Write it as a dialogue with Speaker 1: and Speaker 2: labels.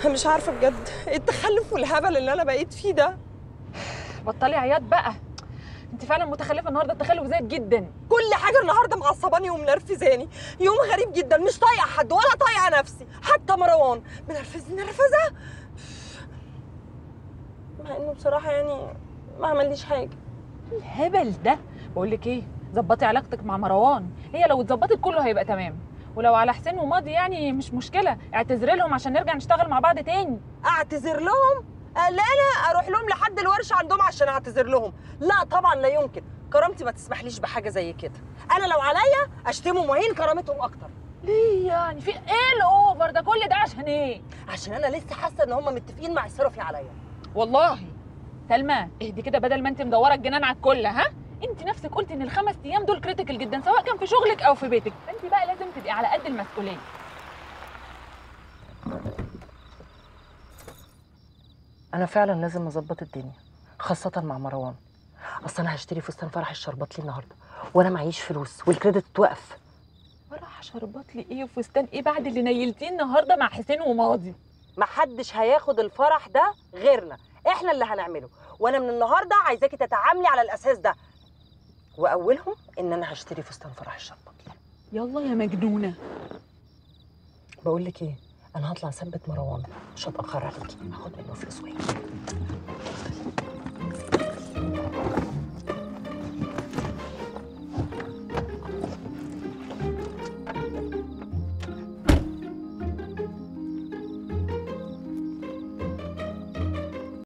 Speaker 1: انا مش عارفه بجد ايه التخلف والهبل اللي انا بقيت فيه ده
Speaker 2: بطلي عياط بقى انت فعلا متخلفه النهارده التخلف زايد جدا
Speaker 1: كل حاجه النهارده معصباني ومنرفزاني يوم غريب جدا مش طايقه حد ولا طايقه نفسي حتى مروان منرفزني نرفزه مع انه بصراحه يعني ما عمليش حاجه
Speaker 2: الهبل ده بقول لك ايه ظبطي علاقتك مع مروان هي لو اتظبطت كله هيبقى تمام ولو على حسين وماضي يعني مش مشكله اعتذري لهم عشان نرجع نشتغل مع بعض تاني
Speaker 1: اعتذر لهم آه، لا لا اروح لهم لحد الورشه عندهم عشان اعتذر لهم لا طبعا لا يمكن كرامتي ما تسمحليش بحاجه زي كده انا لو عليا اشتمهم واهين كرامتهم اكتر
Speaker 2: ليه يعني في ايه الاوفر ده كل ده عشان ايه
Speaker 1: عشان انا لسه حاسه ان هم متفقين مع الصرفي عليا
Speaker 2: والله سلمى اهدي كده بدل ما انت مدوره الجنان على الكل ها انت نفسك قلتي ان الخمس ايام دول كريتيكال جدا سواء كان في شغلك او في بيتك فانت بقى لازم تبقي على قد المسؤوليه
Speaker 1: انا فعلا لازم اظبط الدنيا خاصه مع مروان اصل انا هشتري فستان فرح الشربات لي النهارده وانا معيش فلوس والكريدت اتوقف
Speaker 2: فرح شربات لي ايه وفستان ايه بعد اللي نيلتيه النهارده مع حسين وماضي
Speaker 1: محدش هياخد الفرح ده غيرنا احنا اللي هنعمله وانا من النهارده عايزاكي تتعاملي على الاساس ده واولهم ان انا هشتري فستان فرح الشربات
Speaker 2: يلا يا مجنونه
Speaker 1: بقول لك ايه انا هطلع اثبت مروان مش هتاخر عليكي هاخد منه فلوس وهي